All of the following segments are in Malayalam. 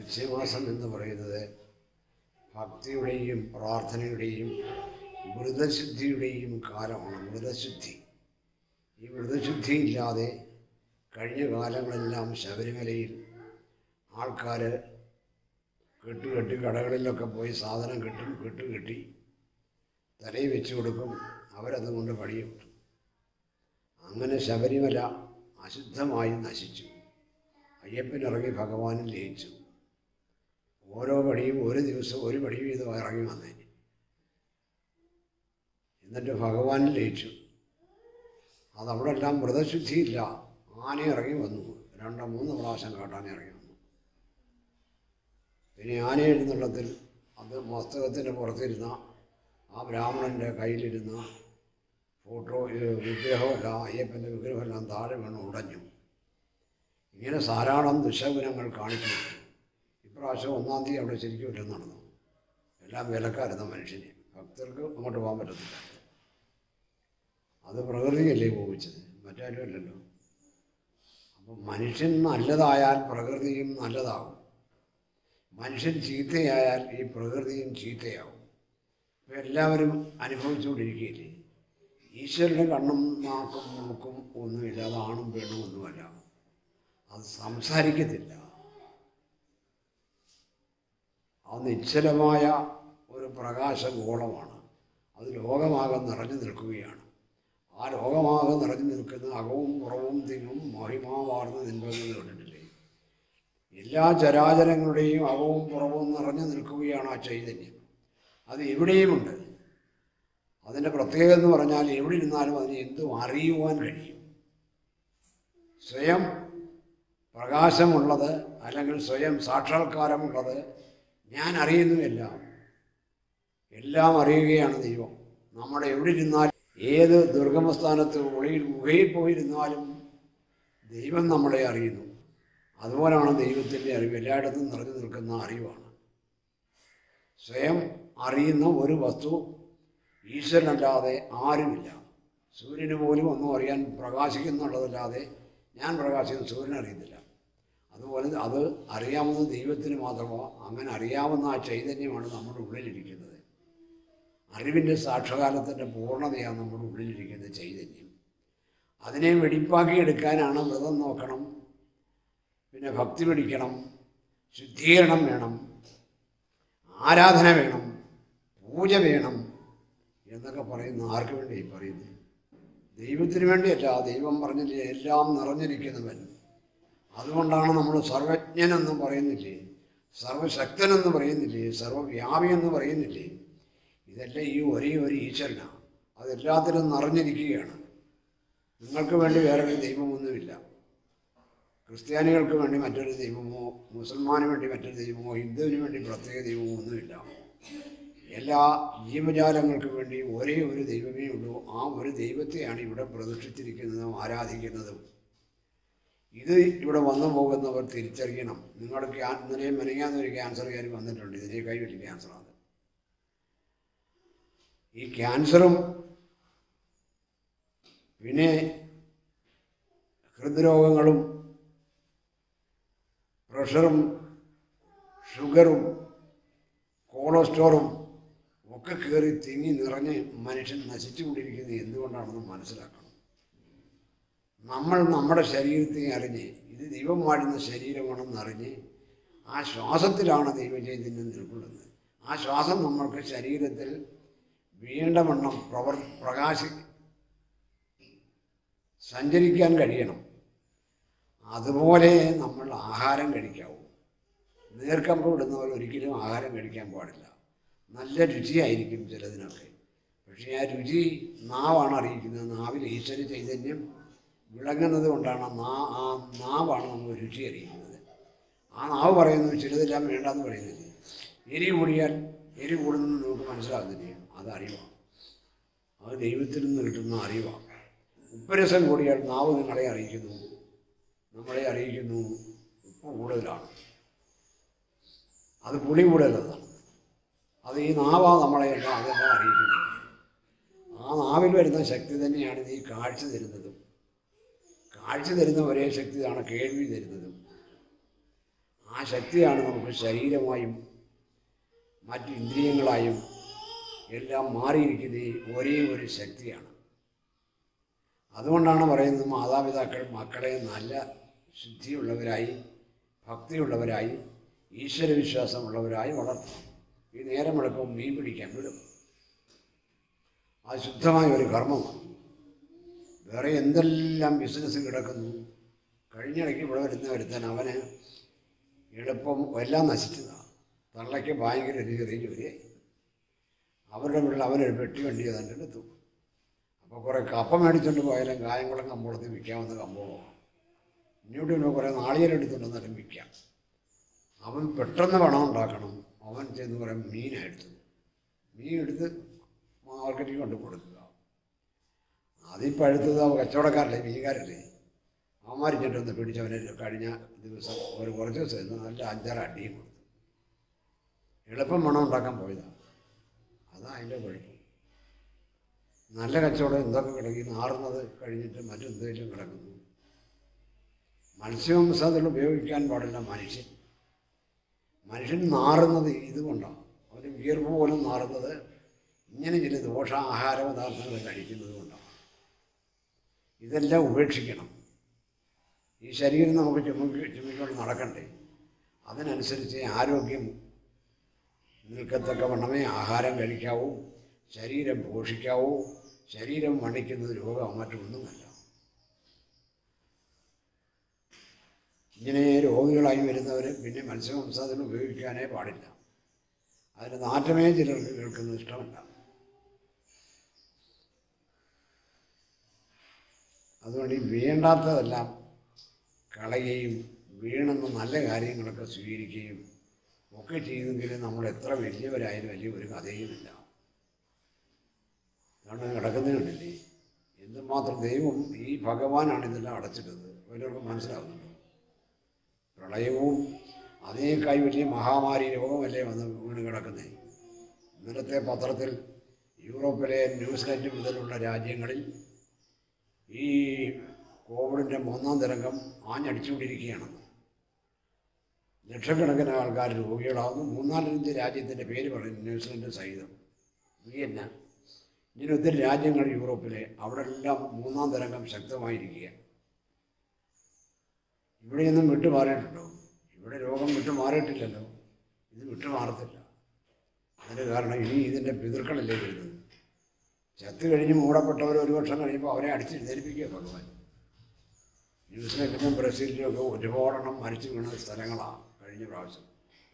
വൃശ്ചികമാസം എന്ന് പറയുന്നത് ഭക്തിയുടെയും പ്രാർത്ഥനയുടെയും വ്രതശുദ്ധിയുടെയും കാലമാണ് വ്രതശുദ്ധി ഈ വ്രതശുദ്ധി ഇല്ലാതെ കഴിഞ്ഞ കാലങ്ങളെല്ലാം ശബരിമലയിൽ ആൾക്കാർ കെട്ടുകെട്ടി കടകളിലൊക്കെ പോയി സാധനം കെട്ടും കെട്ടുകെട്ടി തലയിൽ വെച്ച് കൊടുക്കും അവരത് കൊണ്ട് പണിയും അങ്ങനെ ശബരിമല അശുദ്ധമായി നശിച്ചു അയ്യപ്പനിറങ്ങി ഭഗവാനിൽ ലയിച്ചു ഓരോ പടിയും ഒരു ദിവസം ഒരു പടി വീതം ഇറങ്ങി വന്നേ എന്നിട്ട് ഭഗവാനിൽ ലയിച്ചു അതവിടെ എല്ലാം വ്രതശുദ്ധിയില്ല ആന ഇറങ്ങി വന്നു രണ്ടോ മൂന്ന് പ്രാവശ്യം കാട്ടാൻ ഇറങ്ങി വന്നു പിന്നെ ആന എഴുന്നള്ളത്തിൽ അത് മസ്തകത്തിൻ്റെ പുറത്തിരുന്ന ആ ബ്രാഹ്മണൻ്റെ കയ്യിലിരുന്ന ഫോട്ടോ ഇത് വിഗ്രഹമെല്ലാം അയ്യപ്പൻ്റെ വിഗ്രഹമെല്ലാം താഴെ വീണ് ഉടഞ്ഞു ഇങ്ങനെ ധാരാളം ദുശകുനങ്ങൾ കാണിച്ചു ഇപ്രാവശ്യം ഒന്നാം തീയതി അവിടെ ശരിക്കും ഇല്ലെന്ന് നടന്നു എല്ലാം വിലക്കാരുന്ന മനുഷ്യനെ ഭക്തർക്ക് അങ്ങോട്ട് പോകാൻ പറ്റത്തില്ല അത് പ്രകൃതിയല്ലേ ഉപയോഗിച്ചത് മറ്റാരും അല്ലല്ലോ അപ്പം മനുഷ്യൻ നല്ലതായാൽ പ്രകൃതിയും നല്ലതാകും മനുഷ്യൻ ചീത്തയായാൽ ഈ പ്രകൃതിയും ചീത്തയാവും ഇപ്പം എല്ലാവരും അനുഭവിച്ചുകൊണ്ടിരിക്കുകയില്ലേ ഈശ്വരൻ്റെ കണ്ണും നാക്കും മൂക്കും ഒന്നുമില്ല അത് ആണും പെണ്ണും ഒന്നുമല്ല അത് സംസാരിക്കത്തില്ല അത് നിശ്ചലമായ ഒരു പ്രകാശഗോളമാണ് അത് ലോകമാകെ നിറഞ്ഞു നിൽക്കുകയാണ് ആ ലോകമാകെ നിറഞ്ഞു നിൽക്കുന്ന അകവും പുറവും തിങ്ങും മഹിമാവാർന്ന് നിൽക്കുന്നത് കണ്ടിട്ടില്ലേ എല്ലാ ചരാചരങ്ങളുടെയും അകവും പുറവും നിറഞ്ഞു നിൽക്കുകയാണ് ആ ചൈതന്യം അത് എവിടെയുമുണ്ട് അതിൻ്റെ പ്രത്യേകത എന്ന് പറഞ്ഞാൽ എവിടെ ഇരുന്നാലും അതിനെ എന്തും അറിയുവാൻ കഴിയും സ്വയം പ്രകാശമുള്ളത് അല്ലെങ്കിൽ സ്വയം സാക്ഷാത്കാരമുള്ളത് ഞാൻ അറിയുന്നുമില്ല എല്ലാം അറിയുകയാണ് ദൈവം നമ്മുടെ എവിടെ ഇരുന്നാലും ഏത് ദുർഗമസ്ഥാനത്ത് ഒളിയിൽ ഗുഹയിൽ പോയിരുന്നാലും ദൈവം നമ്മളെ അറിയുന്നു അതുപോലാണ് ദൈവത്തിൻ്റെ അറിവ് എല്ലായിടത്തും നിറഞ്ഞു നിൽക്കുന്ന അറിവാണ് സ്വയം അറിയുന്ന ഒരു വസ്തു ഈശ്വരനല്ലാതെ ആരുമില്ല സൂര്യന് പോലും ഒന്നും അറിയാൻ പ്രകാശിക്കുന്നുള്ളതല്ലാതെ ഞാൻ പ്രകാശിക്കുന്ന സൂര്യൻ അറിയത്തില്ല അതുപോലെ അത് അറിയാവുന്ന ദൈവത്തിന് മാത്രമോ അങ്ങനെ അറിയാവുന്ന ആ ചൈതന്യമാണ് നമ്മുടെ ഉള്ളിലിരിക്കുന്നത് അറിവിൻ്റെ സാക്ഷകാലത്തിൻ്റെ പൂർണ്ണതയാണ് നമ്മുടെ ഉള്ളിലിരിക്കുന്ന ചൈതന്യം അതിനെ വെടിപ്പാക്കി എടുക്കാനാണ് വ്രതം നോക്കണം പിന്നെ ഭക്തി പിടിക്കണം ശുദ്ധീകരണം വേണം ആരാധന വേണം പൂജ വേണം എന്നൊക്കെ പറയുന്ന ആർക്ക് വേണ്ടി പറയുന്നത് ദൈവത്തിന് വേണ്ടിയല്ല ദൈവം പറഞ്ഞില്ലേ എല്ലാം നിറഞ്ഞിരിക്കുന്നവൻ അതുകൊണ്ടാണ് നമ്മൾ സർവജ്ഞനെന്ന് പറയുന്നില്ലേ സർവശക്തനെന്ന് പറയുന്നില്ലേ സർവവ്യാപി എന്ന് പറയുന്നില്ലേ ഇതെല്ലാം ഈ ഒരേ ഒരു ഈശ്വരനാണ് അതെല്ലാത്തിലും നിറഞ്ഞിരിക്കുകയാണ് നിങ്ങൾക്ക് വേണ്ടി വേറൊരു ദൈവമൊന്നുമില്ല ക്രിസ്ത്യാനികൾക്ക് വേണ്ടി മറ്റൊരു ദൈവമോ മുസൽമാന് വേണ്ടി മറ്റൊരു ദൈവമോ ഹിന്ദുവിന് വേണ്ടി പ്രത്യേക ദൈവമോ ഒന്നുമില്ല എല്ലാ ജീവജാലങ്ങൾക്ക് വേണ്ടി ഒരേ ഒരു ദൈവമേ ഉള്ളൂ ആ ഒരു ദൈവത്തെയാണ് ഇവിടെ പ്രതിഷ്ഠിച്ചിരിക്കുന്നതും ആരാധിക്കുന്നതും ഇത് ഇവിടെ വന്നു പോകുന്നവർ തിരിച്ചറിയണം നിങ്ങളുടെ ക്യാൻ ഇന്നലെ മെനങ്ങാന്ന് ഒരു ക്യാൻസറുകാർ വന്നിട്ടുണ്ട് ഇതിനെ കൈവല്ലി ക്യാൻസറാണ് ഈ ക്യാൻസറും പിന്നെ ഹൃദ്രോഗങ്ങളും പ്രഷറും ഷുഗറും കൊളസ്ട്രോളും ഒക്കെ കയറി തിങ്ങി നിറഞ്ഞ് മനുഷ്യൻ നശിച്ചുകൊണ്ടിരിക്കുന്നത് എന്തുകൊണ്ടാണെന്ന് മനസ്സിലാക്കണം നമ്മൾ നമ്മുടെ ശരീരത്തെ അറിഞ്ഞ് ഇത് ദൈവം വാഴുന്ന ശരീരമാണെന്ന് അറിഞ്ഞ് ആ ശ്വാസത്തിലാണ് ദൈവചൈതന്യം നിൽക്കുന്നത് ആ ശ്വാസം നമ്മൾക്ക് ശരീരത്തിൽ വീണ്ടവണ്ണം പ്രവർ പ്രകാശി സഞ്ചരിക്കാൻ കഴിയണം അതുപോലെ നമ്മൾ ആഹാരം കഴിക്കാവൂ നീർക്കമ്പ് വിടുന്നവർ ഒരിക്കലും ആഹാരം കഴിക്കാൻ പാടില്ല നല്ല രുചിയായിരിക്കും ചിലതിനൊക്കെ പക്ഷേ ആ രുചി നാവാണ് അറിയിക്കുന്നത് നാവിൽ ഈശ്വര ചൈതന്യം വിളങ്ങുന്നത് കൊണ്ടാണ് നാ ആ നാവാണ് നമുക്ക് രുചി അറിയിക്കുന്നത് ആ നാവ് പറയുന്നു ചിലതെല്ലാം വേണ്ടെന്ന് പറയുന്നില്ലേ എരി കൂടിയാൽ എരി കൂടുന്നത് നമുക്ക് മനസ്സിലാകുന്നില്ലേ അത് അറിവാണ് അത് ദൈവത്തിൽ നിന്ന് കിട്ടുന്ന അറിവാണ് ഉപ്പരസം കൂടിയാൽ നാവ് നിങ്ങളെ അറിയിക്കുന്നു നമ്മളെ അറിയിക്കുന്നു ഉപ്പ് കൂടുതലാണ് അത് പുളി കൂടുതലതാണ് അത് ഈ നാവാ നമ്മളെയല്ല അതെല്ലാം അറിയിക്കുന്നത് ആ നാവിൽ വരുന്ന ശക്തി തന്നെയാണ് ഈ കാഴ്ച തരുന്നതും കാഴ്ച തരുന്ന ഒരേ ശക്തിയാണ് കേൾവി തരുന്നതും ആ ശക്തിയാണ് നമുക്ക് ശരീരമായും മറ്റ് ഇന്ദ്രിയങ്ങളായും എല്ലാം മാറിയിരിക്കുന്ന ഈ ഒരേ ഒരു ശക്തിയാണ് അതുകൊണ്ടാണ് പറയുന്നത് മാതാപിതാക്കൾ മക്കളെ നല്ല ശുദ്ധിയുള്ളവരായി ഭക്തിയുള്ളവരായി ഈശ്വരവിശ്വാസമുള്ളവരായി വളർത്തണം ഈ നേരം എടുക്കും മീൻ പിടിക്കാൻ വിടും അത് ശുദ്ധമായ ഒരു കർമ്മമാണ് വേറെ എന്തെല്ലാം ബിസിനസ് കിടക്കുന്നു കഴിഞ്ഞിടയ്ക്ക് ഇവിടെ വരുന്ന ഒരുത്തൻ അവന് എളുപ്പം എല്ലാം നശിച്ചതാണ് തള്ളയ്ക്ക് ഭയങ്കര ഒരു ചെറിയ ജോലിയായി അവരുടെ വീട്ടിൽ അവനൊരു പെട്ടി വണ്ടി ഏതാണ്ട് എടുത്തു അപ്പോൾ കുറേ കപ്പ മേടിച്ചുകൊണ്ട് പോയാലും കായംകുളം കമ്പോളത്തിൽ വിൽക്കാവുന്ന കമ്പോളമാണ് ഇങ്ങോട്ട് പിന്നെ കുറേ നാളികേരം എടുത്തുകൊണ്ടെന്നാലും വിൽക്കാം അവൻ പെട്ടെന്ന് പണം ഉണ്ടാക്കണം അവൻ ചെന്ന് കുറേ മീനെടുത്തു മീൻ എടുത്ത് മാർക്കറ്റിൽ കൊണ്ട് കൊടുക്കുക അതിൽ പഴുത്തത് അവ കച്ചവടക്കാരല്ലേ മീൻകാരല്ലേ അവന്മാർ ചെട്ടൊന്ന് പിടിച്ചവനെ കഴിഞ്ഞ ദിവസം ഒരു കുറച്ച് ദിവസം ഇരുന്ന് നല്ല അഞ്ചാറ് അടിയും കൊടുത്തു എളുപ്പം പണം ഉണ്ടാക്കാൻ പോയതാണ് അതാ അതിൻ്റെ കുഴപ്പം നല്ല കച്ചവടം എന്തൊക്കെ കിടക്കി നാറുന്നത് കഴിഞ്ഞിട്ട് മറ്റെന്തെങ്കിലും കിടക്കുന്നു മത്സ്യവംശത്തിൽ ഉപയോഗിക്കാൻ പാടില്ല മനുഷ്യൻ മനുഷ്യൻ നാറുന്നത് ഇതുകൊണ്ടാണ് അവന് വിയർപ്പ് പോലും നാറുന്നത് ഇങ്ങനെ ചില ദോഷ ആഹാര പദാർത്ഥങ്ങൾ കഴിക്കുന്നത് കൊണ്ടാണ് ഇതെല്ലാം ഉപേക്ഷിക്കണം ഈ ശരീരം നമുക്ക് ചുമക്കി ചുമക്കൊണ്ട് നടക്കണ്ടേ അതിനനുസരിച്ച് ആരോഗ്യം നിൽക്കത്തക്ക വണ്ണമേ ആഹാരം കഴിക്കാവൂ ശരീരം പോഷിക്കാവൂ ശരീരം മണിക്കുന്നത് രോഗം മറ്റൊന്നുമല്ല ഇങ്ങനെ രോഗികളായി വരുന്നവർ പിന്നെ മത്സ്യവംശത്തിന് ഉപയോഗിക്കാനേ പാടില്ല അതിന് നാറ്റമേ ചിലർക്ക് കേൾക്കുന്നത് ഇഷ്ടമല്ല അതുകൊണ്ട് ഈ വേണ്ടാത്തതെല്ലാം കളയുകയും വീണെന്ന് നല്ല കാര്യങ്ങളൊക്കെ സ്വീകരിക്കുകയും ഒക്കെ ചെയ്തെങ്കിൽ നമ്മൾ എത്ര വലിയവരായാലും വലിയ ഒരു കഥയുമില്ല കാരണം കിടക്കുന്നതുകൊണ്ടില്ലേ എന്തുമാത്രം ദൈവം ഈ ഭഗവാനാണ് ഇതെല്ലാം അടച്ചിട്ടത് എല്ലാവർക്കും മനസ്സിലാകുന്നുണ്ടോ പ്രളയവും അതിനേക്കായി വലിയ മഹാമാരി രോഗമല്ലേ വന്ന് വീണ് കിടക്കുന്നത് ഇന്നലത്തെ പത്രത്തിൽ യൂറോപ്പിലെ ന്യൂസിലൻഡ് മുതലുള്ള രാജ്യങ്ങളിൽ ഈ കോവിഡിൻ്റെ മൂന്നാം തരംഗം ആഞ്ഞടിച്ചുകൊണ്ടിരിക്കുകയാണെന്ന് ലക്ഷക്കണക്കിന് ആൾക്കാർ രോഗികളാവുന്നു മൂന്നാലഞ്ച് രാജ്യത്തിൻ്റെ പേര് പറയുന്നു ന്യൂസിലൻഡ് സഹിതം വിയന്ന ഇങ്ങനെ ഒത്തിരി രാജ്യങ്ങൾ യൂറോപ്പിലെ അവിടെ എല്ലാം മൂന്നാം തരംഗം ശക്തമായിരിക്കുക ഇവിടെയൊന്നും വിട്ടുമാറിയിട്ടുണ്ടോ ഇവിടെ രോഗം വിട്ടുമാറിയിട്ടില്ലല്ലോ ഇത് വിട്ടുമാറത്തില്ല അതിന് കാരണം ഇനി ഇതിൻ്റെ പിതൃക്കളല്ലേ വരുന്നത് ചത്ത് കഴിഞ്ഞ് മൂടപ്പെട്ടവർ ഒരു വർഷം കഴിയുമ്പോൾ അവരെ അടിച്ചെഴുന്നേൽപ്പിക്കുക ഭഗവാൻ ന്യൂസിലൻഡിലും ബ്രസീലിലും ഒക്കെ ഒരുപാടെണ്ണം മരിച്ചു വീണ സ്ഥലങ്ങളാണ് കഴിഞ്ഞ പ്രാവശ്യം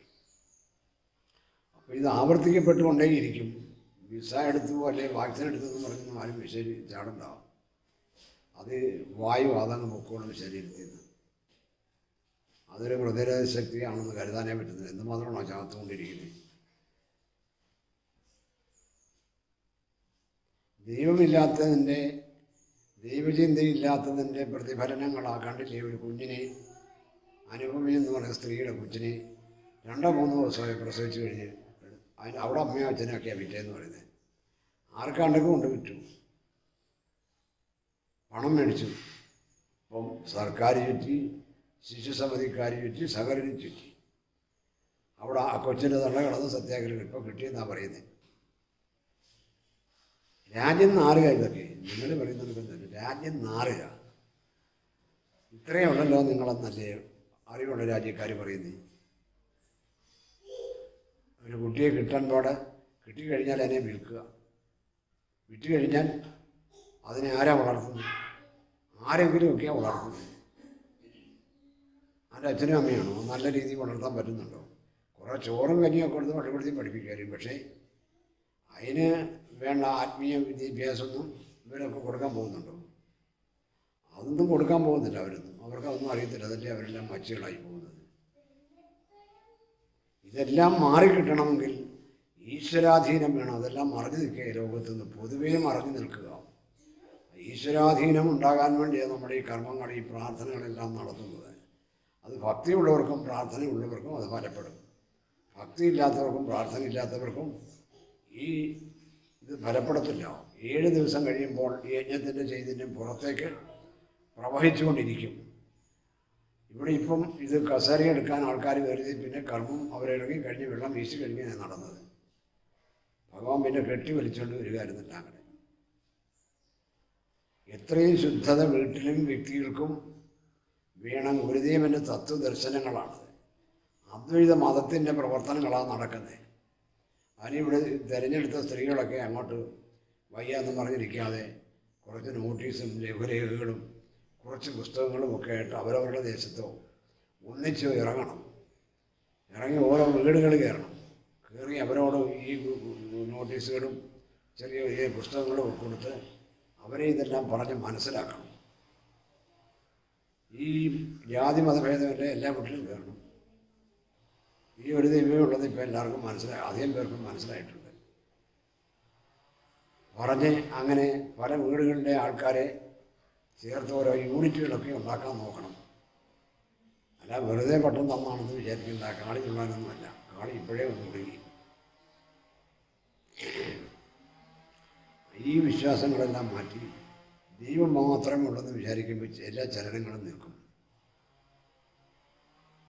അപ്പോൾ ഇത് ആവർത്തിക്കപ്പെട്ടുകൊണ്ടേയിരിക്കും വിസ എടുത്തു അല്ലെ വാക്സിൻ എടുത്തു എന്ന് പറഞ്ഞൊന്നും ആരും വിശേഷി ചാടുണ്ടാവും അത് വായു അതങ്ങ് പൊക്കോളും ശരീരത്തിൽ നിന്ന് അതൊരു പ്രതിരോധ ശക്തിയാണെന്ന് കരുതാനേ പറ്റുന്നത് എന്തുമാത്രമാണോ ചാത്തുകൊണ്ടിരിക്കുന്നത് ദൈവമില്ലാത്തതിൻ്റെ ദൈവചിന്തയില്ലാത്തതിൻ്റെ പ്രതിഫലനങ്ങളാ കണ്ടില്ലേ ഒരു കുഞ്ഞിനെ അനുപമി എന്ന് പറയുന്ന സ്ത്രീയുടെ കൊച്ചിനെ രണ്ടോ മൂന്നോ ദിവസമായി പ്രസവിച്ച് കഴിഞ്ഞ് അതിന് അവിടെ അമ്മയോ അച്ഛനൊക്കെയാണ് വിറ്റേന്ന് പറയുന്നത് ആർക്കാണ്ടൊക്കെ കൊണ്ട് വിറ്റു പണം മേടിച്ചു അപ്പം സർക്കാർ ചുറ്റി ശിശുസമിതിക്കാർ ചുറ്റി സഹകരണം ചുറ്റി അവിടെ ആ കൊച്ചിൻ്റെ തള്ള കിടന്ന് സത്യാഗ്രഹം ഇപ്പോൾ കിട്ടിയെന്നാണ് പറയുന്നത് രാജ്യം നാറുക ഇതൊക്കെ നിങ്ങൾ പറയുന്നത് തന്നെ രാജ്യം നാറുക ഇത്രയേ ഉള്ളല്ലോ നിങ്ങളെന്നല്ലേ അറിവുള്ള രാജ്യക്കാർ പറയുന്നത് ഒരു കുട്ടിയെ കിട്ടാൻ പാട് കിട്ടിക്കഴിഞ്ഞാൽ അതിനെ വിൽക്കുക വിറ്റ് കഴിഞ്ഞാൽ അതിനെ ആരാ വളർത്തുന്നത് ആരെങ്കിലുമൊക്കെയാണ് വളർത്തുന്നത് അതിൻ്റെ അച്ഛനും അമ്മയാണോ നല്ല രീതിയിൽ വളർത്താൻ പറ്റുന്നുണ്ടോ കുറേ ചോറും കഞ്ഞിയൊക്കെ കൊടുത്ത് പള്ളിപ്പെടുത്തി പഠിപ്പിക്കാനും പക്ഷേ അതിന് വേണ്ട ആത്മീയ വിദ്യാഭ്യാസമൊന്നും ഇവരൊക്കെ കൊടുക്കാൻ പോകുന്നുണ്ടോ അതൊന്നും കൊടുക്കാൻ പോകുന്നില്ല അവരൊന്നും അവർക്കതൊന്നും അറിയത്തില്ല അതല്ലേ അവരെല്ലാം മച്ചുകളായി പോകുന്നത് ഇതെല്ലാം മാറിക്കിട്ടണമെങ്കിൽ ഈശ്വരാധീനം വേണം അതെല്ലാം മറഞ്ഞു നിൽക്കുക ലോകത്ത് നിന്ന് പൊതുവേ മറഞ്ഞു നിൽക്കുക ഈശ്വരാധീനം ഉണ്ടാകാൻ വേണ്ടിയാണ് നമ്മുടെ ഈ കർമ്മങ്ങൾ ഈ പ്രാർത്ഥനകളെല്ലാം നടത്തുന്നത് അത് ഭക്തിയുള്ളവർക്കും പ്രാർത്ഥനയുള്ളവർക്കും അത് ഫലപ്പെടും ഭക്തിയില്ലാത്തവർക്കും പ്രാർത്ഥനയില്ലാത്തവർക്കും ഈ ഇത് ഫലപ്പെടത്തില്ല ഏഴ് ദിവസം കഴിയുമ്പോൾ ഈ യജ്ഞത്തിൻ്റെ ചൈതന്യം പുറത്തേക്ക് പ്രവഹിച്ചുകൊണ്ടിരിക്കും ഇവിടെ ഇപ്പം ഇത് കസേര എടുക്കാൻ ആൾക്കാർ കരുതി പിന്നെ കർമ്മം അവരിറങ്ങി കഴിഞ്ഞ് വെള്ളം വീശി കഴിഞ്ഞാണ് നടന്നത് ഭഗവാൻ പിന്നെ കെട്ടി വലിച്ചുകൊണ്ട് വരികയായിരുന്നില്ല അങ്ങനെ എത്രയും ശുദ്ധത വീട്ടിലും വ്യക്തികൾക്കും വേണം ഗുരുദേവൻ്റെ തത്വദർശനങ്ങളാണത് അദ്വൈത മതത്തിൻ്റെ പ്രവർത്തനങ്ങളാണ് നടക്കുന്നത് അതിനിവിടെ തിരഞ്ഞെടുത്ത സ്ത്രീകളൊക്കെ അങ്ങോട്ട് വയ്യാന്ന് പറഞ്ഞിരിക്കാതെ കുറച്ച് നോട്ടീസും ലഘുരേഖകളും കുറച്ച് പുസ്തകങ്ങളും ഒക്കെ ആയിട്ട് അവരവരുടെ ദേശത്തോ ഒന്നിച്ച് ഇറങ്ങണം ഇറങ്ങി ഓരോ വീടുകൾ കയറണം കയറി അവരോട് ഈ നോട്ടീസുകളും ചെറിയ ചെറിയ പുസ്തകങ്ങളും ഒക്കെ കൊടുത്ത് അവരെ ഇതെല്ലാം പറഞ്ഞ് മനസ്സിലാക്കണം ഈ ജാതി മതഭേദമല്ല എല്ലാ വീട്ടിലും കയറണം ഈ ഒരു ദൈവമേ ഉള്ളത് ഇപ്പോൾ എല്ലാവർക്കും മനസ്സിലായി അധികം പേർക്കും മനസ്സിലായിട്ടുണ്ട് പറഞ്ഞ് അങ്ങനെ പല വീടുകളിലെ ആൾക്കാരെ ചേർത്ത് ഓരോ യൂണിറ്റുകളൊക്കെ ഉണ്ടാക്കാൻ നോക്കണം അല്ല വെറുതെ പട്ടം തന്നാണെന്ന് വിചാരിക്കുന്ന കാളി ചുള്ളാനൊന്നുമല്ല കാളി ഇപ്പോഴേ ഒന്ന് തുടങ്ങി ഈ വിശ്വാസങ്ങളെല്ലാം മാറ്റി ദൈവം മാത്രമേ ഉള്ളെന്ന് വിചാരിക്കുമ്പോൾ എല്ലാ ചലനങ്ങളും നിൽക്കും